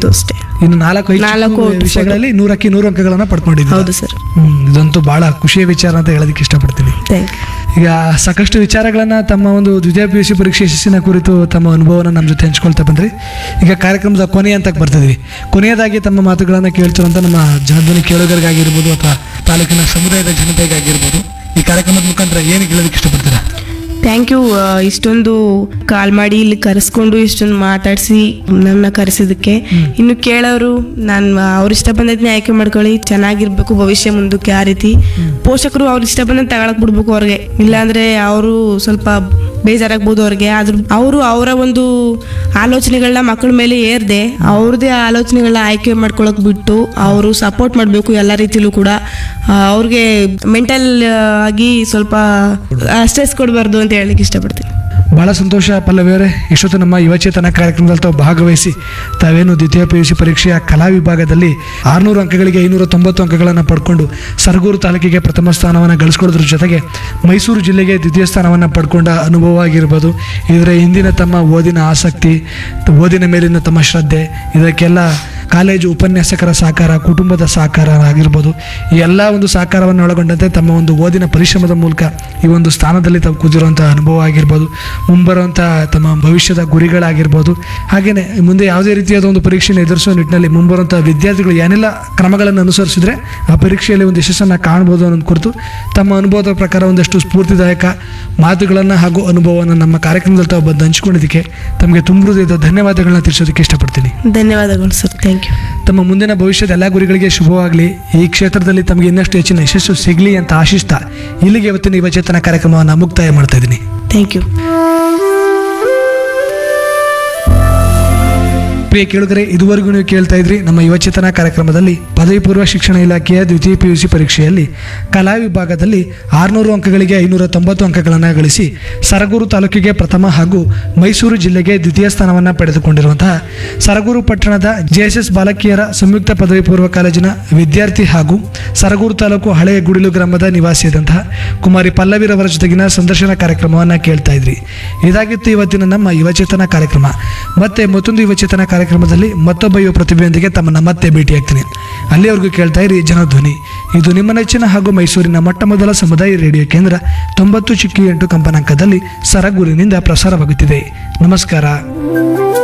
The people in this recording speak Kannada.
ಹೋಯ್ತು ಅಷ್ಟೇ ಇನ್ನು ನಾಲ್ಕು ಐದು ನಾಲ್ಕು ಚಿಕ್ಕ ಒಟ್ಟು ವಿಷಯಗಳಲ್ಲಿ ನೂರಕ್ಕೆ ನೂರು ಅಂಕಗಳನ್ನ ಪಡ್ಕೊಂಡಿದ್ದೀವಿ ಹೌದು ಸರ್ ಹ್ಮ್ ಇದಂತೂ ಬಹಳ ಖುಷಿಯ ವಿಚಾರ ಅಂತ ಹೇಳೋದಕ್ಕೆ ಇಷ್ಟಪಡ್ತೀನಿ ಥ್ಯಾಂಕ್ ಈಗ ಸಾಕಷ್ಟು ವಿಚಾರಗಳನ್ನ ತಮ್ಮ ಒಂದು ದ್ವಿತೀಯ ಪಿ ಯು ಸಿ ಪರೀಕ್ಷೆ ಯಶಸ್ಸಿನ ಕುರಿತು ತಮ್ಮ ಅನುಭವನ ನಮ್ಮ ಜೊತೆ ಹಂಚ್ಕೊಳ್ತಾ ಬಂದ್ರಿ ಈಗ ಕಾರ್ಯಕ್ರಮದ ಕೊನೆ ಅಂತ ಬರ್ತಿದ್ವಿ ಕೊನೆಯದಾಗಿ ತಮ್ಮ ಮಾತುಗಳನ್ನ ಕೇಳ್ತಿರುವಂತ ನಮ್ಮ ಜನಧ್ವನಿ ಕೇಳುಗರಿಗಾಗಿರ್ಬೋದು ಅಥವಾ ತಾಲೂಕಿನ ಸಮುದಾಯದ ಜನತೆಗಾಗಿರ್ಬೋದು ಈ ಕಾರ್ಯಕ್ರಮದ ಮುಖಾಂತರ ಏನು ಹೇಳೋದಕ್ಕೆ ಇಷ್ಟಪಡ್ತೀರಾ ಥ್ಯಾಂಕ್ ಯು ಇಷ್ಟೊಂದು ಕಾಲ್ ಮಾಡಿ ಇಲ್ಲಿ ಕರೆಸ್ಕೊಂಡು ಇಷ್ಟೊಂದು ಮಾತಾಡಿಸಿ ನನ್ನ ಕರೆಸಿದ್ದಕ್ಕೆ ಇನ್ನು ಕೇಳೋರು ನಾನು ಅವ್ರ ಇಷ್ಟ ಬಂದದ್ನೇ ಆಯ್ಕೆ ಮಾಡ್ಕೊಳ್ಳಿ ಚೆನ್ನಾಗಿರ್ಬೇಕು ಭವಿಷ್ಯ ಮುಂದಕ್ಕೆ ಆ ರೀತಿ ಪೋಷಕರು ಅವ್ರ ಇಷ್ಟ ಬಂದ ತಗೊಳಕ್ ಬಿಡ್ಬೇಕು ಅವ್ರಿಗೆ ಇಲ್ಲಾಂದ್ರೆ ಅವರು ಸ್ವಲ್ಪ ಬೇಜಾರಾಗ್ಬೋದು ಅವ್ರಿಗೆ ಆದ್ರೂ ಅವರು ಅವರ ಒಂದು ಆಲೋಚನೆಗಳನ್ನ ಮಕ್ಕಳ ಮೇಲೆ ಏರ್ದೆ ಅವ್ರದ್ದೇ ಆಲೋಚನೆಗಳನ್ನ ಆಯ್ಕೆ ಮಾಡ್ಕೊಳಕ್ ಬಿಟ್ಟು ಅವರು ಸಪೋರ್ಟ್ ಮಾಡಬೇಕು ಎಲ್ಲ ರೀತಿಲೂ ಕೂಡ ಆ, ಅವ್ರಿಗೆ ಮೆಂಟಲ್ ಆಗಿ ಸ್ವಲ್ಪ ಸ್ಟ್ರೆಸ್ ಕೊಡಬಾರ್ದು ಅಂತ ಹೇಳಲಿಕ್ಕೆ ಇಷ್ಟಪಡ್ತೀನಿ ಬಹಳ ಸಂತೋಷ ಪಲ್ಲವಿಯವರೇ ಇಷ್ಟೊತ್ತು ನಮ್ಮ ಯುವಚೇತನ ಕಾರ್ಯಕ್ರಮದಲ್ಲಿ ತಾವು ಭಾಗವಹಿಸಿ ತಾವೇನು ದ್ವಿತೀಯ ಪಿ ಯು ಸಿ ಪರೀಕ್ಷೆಯ ಕಲಾ ವಿಭಾಗದಲ್ಲಿ ಆರುನೂರು ಅಂಕಗಳಿಗೆ ಐನೂರ ತೊಂಬತ್ತು ಅಂಕಗಳನ್ನು ಪಡ್ಕೊಂಡು ಸರಗೂರು ತಾಲೂಕಿಗೆ ಪ್ರಥಮ ಸ್ಥಾನವನ್ನು ಗಳಿಸ್ಕೊಳ್ಳೋದ್ರ ಜೊತೆಗೆ ಮೈಸೂರು ಜಿಲ್ಲೆಗೆ ದ್ವಿತೀಯ ಸ್ಥಾನವನ್ನು ಪಡ್ಕೊಂಡ ಅನುಭವ ಆಗಿರ್ಬೋದು ಇದರ ಹಿಂದಿನ ತಮ್ಮ ಓದಿನ ಆಸಕ್ತಿ ಓದಿನ ಮೇಲಿನ ತಮ್ಮ ಶ್ರದ್ಧೆ ಇದಕ್ಕೆಲ್ಲ ಕಾಲೇಜು ಉಪನ್ಯಾಸಕರ ಸಹಕಾರ ಕುಟುಂಬದ ಸಹಕಾರ ಆಗಿರ್ಬೋದು ಈ ಎಲ್ಲ ಒಂದು ಸಹಕಾರವನ್ನು ಒಳಗೊಂಡಂತೆ ತಮ್ಮ ಒಂದು ಓದಿನ ಪರಿಶ್ರಮದ ಮೂಲಕ ಈ ಒಂದು ಸ್ಥಾನದಲ್ಲಿ ತಾವು ಕೂತಿರುವಂಥ ಅನುಭವ ಆಗಿರ್ಬೋದು ಮುಂಬರುವಂಥ ತಮ್ಮ ಭವಿಷ್ಯದ ಗುರಿಗಳಾಗಿರ್ಬೋದು ಹಾಗೆಯೇ ಮುಂದೆ ಯಾವುದೇ ರೀತಿಯಾದ ಒಂದು ಪರೀಕ್ಷೆಯನ್ನು ಎದುರಿಸುವ ನಿಟ್ಟಿನಲ್ಲಿ ಮುಂಬರುವಂಥ ವಿದ್ಯಾರ್ಥಿಗಳು ಏನೆಲ್ಲ ಕ್ರಮಗಳನ್ನು ಅನುಸರಿಸಿದ್ರೆ ಆ ಪರೀಕ್ಷೆಯಲ್ಲಿ ಒಂದು ಯಶಸ್ಸನ್ನು ಕಾಣ್ಬೋದು ಅನ್ನೋದು ಕುರಿತು ತಮ್ಮ ಅನುಭವದ ಪ್ರಕಾರ ಒಂದಷ್ಟು ಸ್ಫೂರ್ತಿದಾಯಕ ಮಾತುಗಳನ್ನು ಹಾಗೂ ಅನುಭವವನ್ನು ನಮ್ಮ ಕಾರ್ಯಕ್ರಮದಲ್ಲಿ ತಾವು ಬಂದು ಹಂಚಿಕೊಂಡಿದ್ದಕ್ಕೆ ತಮಗೆ ತುಂಬ ಹೃದಯದ ಧನ್ಯವಾದಗಳನ್ನ ತಿಳಿಸೋದಕ್ಕೆ ಇಷ್ಟಪಡ್ತೀನಿ ಧನ್ಯವಾದಗಳು ಸರ್ ಥ್ಯಾಂಕ್ ಯು ತಮ್ಮ ಮುಂದಿನ ಭವಿಷ್ಯದ ಎಲ್ಲ ಗುರಿಗಳಿಗೆ ಶುಭವಾಗಲಿ ಈ ಕ್ಷೇತ್ರದಲ್ಲಿ ತಮಗೆ ಇನ್ನಷ್ಟು ಹೆಚ್ಚಿನ ಯಶಸ್ಸು ಸಿಗಲಿ ಅಂತ ಆಶಿಸ್ತಾ ಇಲ್ಲಿಗೆ ಇವತ್ತಿನ ಯುವಚೇತನ ಕಾರ್ಯಕ್ರಮವನ್ನು ಮುಕ್ತಾಯ ಮಾಡ್ತಾ ಇದ್ದೀನಿ ಥ್ಯಾಂಕ್ ಯು ಪ್ರಿಯ ಕೇಳುಗರೆ ಇದುವರೆಗೂ ನೀವು ಕೇಳ್ತಾ ಇದ್ರಿ ನಮ್ಮ ಯುವಚೇತನ ಕಾರ್ಯಕ್ರಮದಲ್ಲಿ ಪದವಿ ಪೂರ್ವ ಶಿಕ್ಷಣ ಇಲಾಖೆಯ ದ್ವಿತೀಯ ಪಿ ಯು ಸಿ ಪರೀಕ್ಷೆಯಲ್ಲಿ ಕಲಾ ವಿಭಾಗದಲ್ಲಿ ಆರುನೂರು ಅಂಕಗಳಿಗೆ ಐನೂರ ತೊಂಬತ್ತು ಅಂಕಗಳನ್ನು ಗಳಿಸಿ ಸರಗೂರು ತಾಲೂಕಿಗೆ ಪ್ರಥಮ ಹಾಗೂ ಮೈಸೂರು ಜಿಲ್ಲೆಗೆ ದ್ವಿತೀಯ ಸ್ಥಾನವನ್ನು ಪಡೆದುಕೊಂಡಿರುವಂತಹ ಸರಗೂರು ಪಟ್ಟಣದ ಜೆಎಸ್ಎಸ್ ಬಾಲಕಿಯರ ಸಂಯುಕ್ತ ಪದವಿ ಪೂರ್ವ ಕಾಲೇಜಿನ ವಿದ್ಯಾರ್ಥಿ ಹಾಗೂ ಸರಗೂರು ತಾಲೂಕು ಹಳೆಯ ಗುಡಿಲು ಗ್ರಾಮದ ನಿವಾಸಿಯಾದಂತಹ ಕುಮಾರಿ ಪಲ್ಲವಿರವರ ಜೊತೆಗಿನ ಸಂದರ್ಶನ ಕಾರ್ಯಕ್ರಮವನ್ನು ಕೇಳ್ತಾ ಇದ್ರಿ ಇದಾಗಿತ್ತು ಇವತ್ತಿನ ನಮ್ಮ ಯುವಚೇತನ ಕಾರ್ಯಕ್ರಮ ಮತ್ತೆ ಮತ್ತೊಂದು ಯುವಚೇತನ ಕಾರ್ಯಕ್ರಮದಲ್ಲಿ ಮತ್ತೊಬ್ಬ ಯುವ ಪ್ರತಿಭೆಯೊಂದಿಗೆ ತಮ್ಮನ್ನ ಮತ್ತೆ ಭೇಟಿಯಾಗ್ತೀನಿ ಅಲ್ಲಿವರೆಗೂ ಕೇಳ್ತಾ ಇರಿ ಜನಧ್ವನಿ ಇದು ನಿಮ್ಮ ನೆಚ್ಚಿನ ಹಾಗೂ ಮೈಸೂರಿನ ಮೊಟ್ಟ ಮೊದಲ ಸಮುದಾಯ ರೇಡಿಯೋ ಕೇಂದ್ರ ತೊಂಬತ್ತು ಚಿಕ್ಕಿ ಎಂಟು ಕಂಪನಾಂಕದಲ್ಲಿ ಸರಗೂರಿನಿಂದ ಪ್ರಸಾರವಾಗುತ್ತಿದೆ ನಮಸ್ಕಾರ